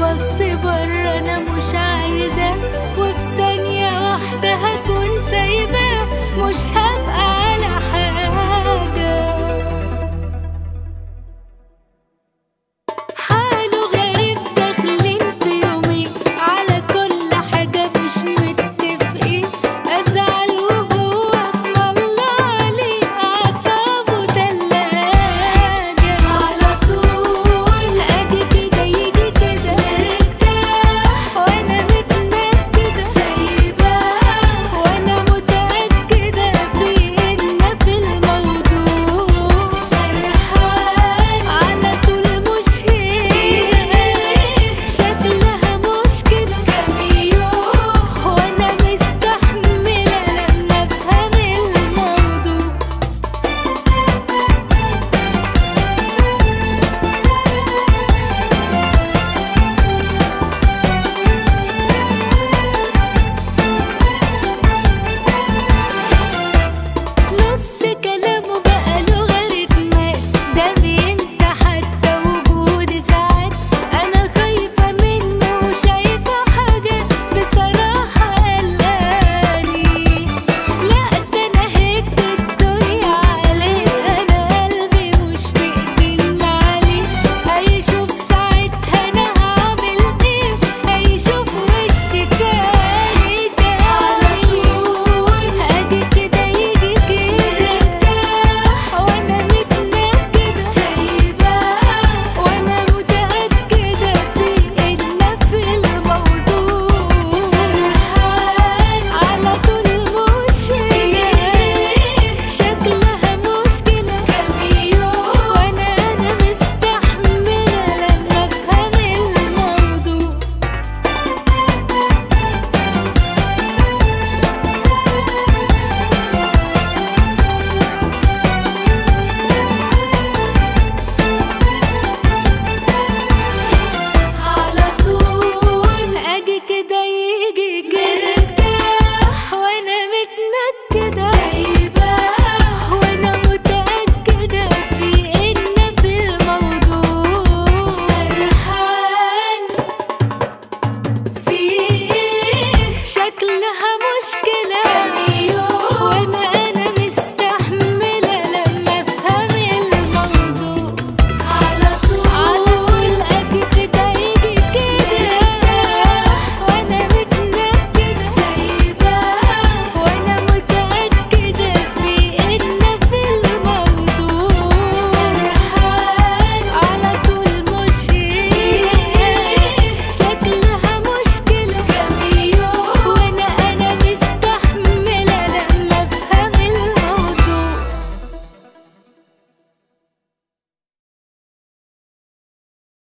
بص بره انا مش عايزاه وفي ثانية واحدة هكون سايباه مش هبقى على حاجة حاله غريب داخلين في يومين على كل حاجة مش متفقين أزعل وهو اسم الله عليه أعصابه تلاجة على طول أجي كده يجي كده مرتاح وأنا متنكدة سايباه وأنا متأكدة في إن في الموضوع سرحان على طول مش هي شكلها مشكلة كام يوم وأنا مستحملة لما أفهم الموضوع نص كلامه بقى لغة رتمات ده